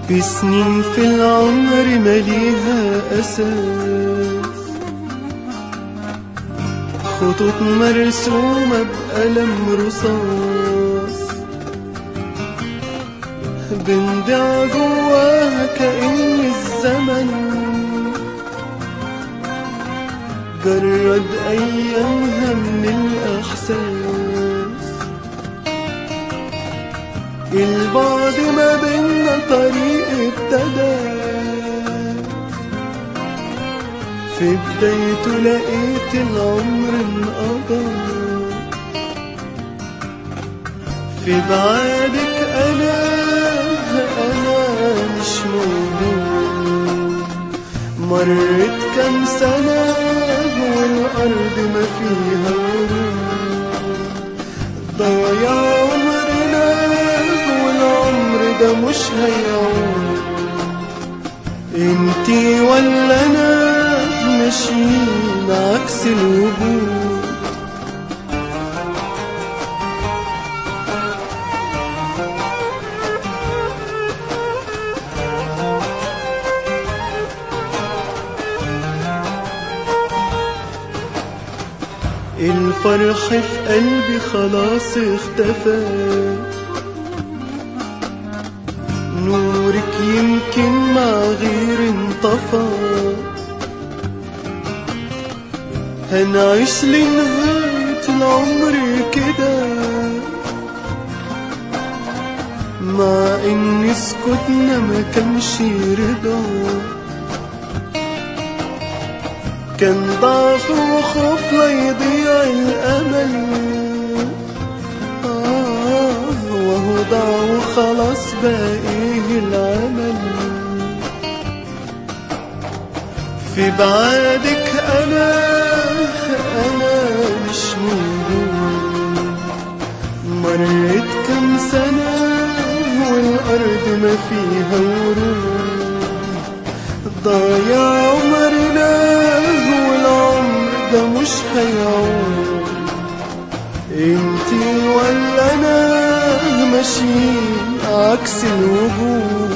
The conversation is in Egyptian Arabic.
في سنين في العمر مليها أساس خطوط مرسومة بقلم رصاص بندع جواها كأن الزمن جرد أيامها من الإحساس البعد ما بينا طريق ابتدى في بدايته لقيت العمر انقضى في بعادك أنا أنا مش موجود مرت كام سنة والأرض ما فيها ورود ضايع عمرنا والعمر ده مش هيعود انتي ولا انا ماشيين عكس الوجود الفرح في قلبي خلاص اختفى نورك يمكن مع غير انطفى هنعيش لنهاية العمر كده مع ان سكوتنا ما كانش رضا كان ضعف وخوف لا يضيع الامل آه وهو ضاع وخلاص باقيه العمل في بعادك انا انا مش موجود مرت كم سنة والارض ما فيها ورود ضايع عمرنا والعمر ده مش هيعود انتي ولا انا ماشيين عكس الوجود